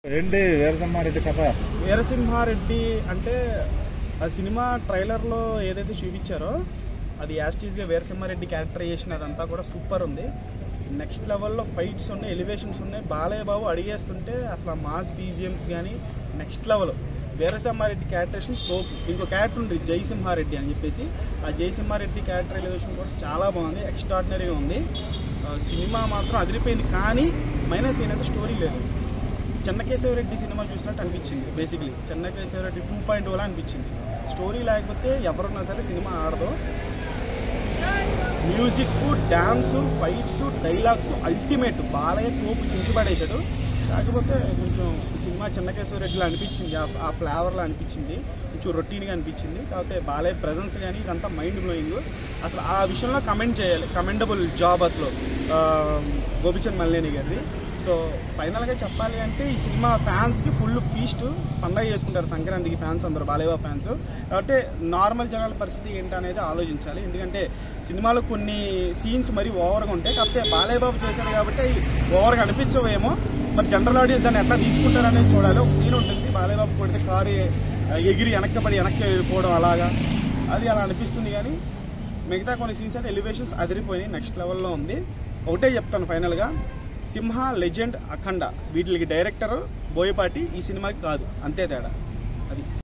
ఏంటి వీరసింహారెడ్డి కథ వీరసింహారెడ్డి అంటే ఆ సినిమా ట్రైలర్లో ఏదైతే చూపించారో అది యాస్టీస్గా వీరసింహారెడ్డి క్యారెక్టరైజేషన్ అదంతా కూడా సూపర్ ఉంది నెక్స్ట్ లెవెల్లో ఫైట్స్ ఉన్నాయి ఎలివేషన్స్ ఉన్నాయి బాలయ్య బాబు అడిగేస్తుంటే అసలు ఆ మాస్ బీజిఎమ్స్ కానీ నెక్స్ట్ లెవెల్ వీరసింహారెడ్డి క్యారెక్టరేషన్ తోపు ఇంకో క్యారెక్టర్ ఉంది జయసింహారెడ్డి అని చెప్పేసి ఆ జయసింహారెడ్డి క్యారెక్టర్ ఎలివేషన్ కూడా చాలా బాగుంది ఎక్స్ట్రాడినరీగా ఉంది ఆ సినిమా మాత్రం అదిరిపోయింది కానీ మైనస్ ఏంటంటే స్టోరీ లేదు చెన్నకేశవరెడ్డి సినిమా చూసినట్టు అనిపించింది బేసిక్లీ చెన్నకేశవరెడ్డి టూ పాయింట్ వల్ల అనిపించింది స్టోరీ లేకపోతే ఎవరున్నా సరే సినిమా ఆడదు music dance fights dialogues ultimate Balayya తోపు చించిపడేశాడు కాకపోతే కొంచెం ఈ సినిమా చెన్నకేశ్వరరెడ్డిలో అనిపించింది ఆ- ఆ ఫ్లేవర్లో అనిపించింది కొంచెం రొటీన్గా అనిపించింది కాకపోతే బాలయ్య ప్రజెన్స్ కానీ ఇదంతా మైండ్ బ్లోయింగ్ అసలు ఆ విషయంలో కమెంట్ చేయాలి కమెండబుల్ జాబ్ అసలు ఆ, గోపిచంద్ మల్లేని గారిది సో ఫైనల్గా చెప్పాలి అంటే ఈ సినిమా ఫ్యాన్స్కి ఫుల్ ఫీస్ట్ పండగ చేసుకుంటారు సంక్రాంతికి ఫ్యాన్స్ అందరు బాలేవా ఫ్యాన్స్ కాబట్టి నార్మల్ జనాల పరిస్థితి ఏంటనేది ఆలోచించాలి ఎందుకంటే సినిమాలో కొన్ని సీన్స్ మరీ ఓవర్గా ఉంటాయి కాకపోతే బాలయ్య బాబు చేశాడు కాబట్టి అవి ఓవర్గా అనిపించవేమో మరి జనరల్ ఆడియన్స్ దాన్ని ఎట్లా తీసుకుంటారనేది చూడాలి ఒక సీన్ ఉంటుంది బాలయ్య బాబు కొడితే కారు ఎగిరి వెనక్కి పడి వెనక్కి వెళ్ళిపోవడం అలాగా అది అలా అనిపిస్తుంది కానీ మిగతా కొన్ని సీన్స్ అయితే ఎలివేషన్స్ అదిరిపోయినాయి నెక్స్ట్ లెవెల్లో ఉంది ఒకటే చెప్తాను ఫైనల్గా సింహ లెజెండ్ అఖండ వీటికి డైరెక్టర్ బోయపాటి ఈ సినిమాకి కాదు అంతే తేడా అది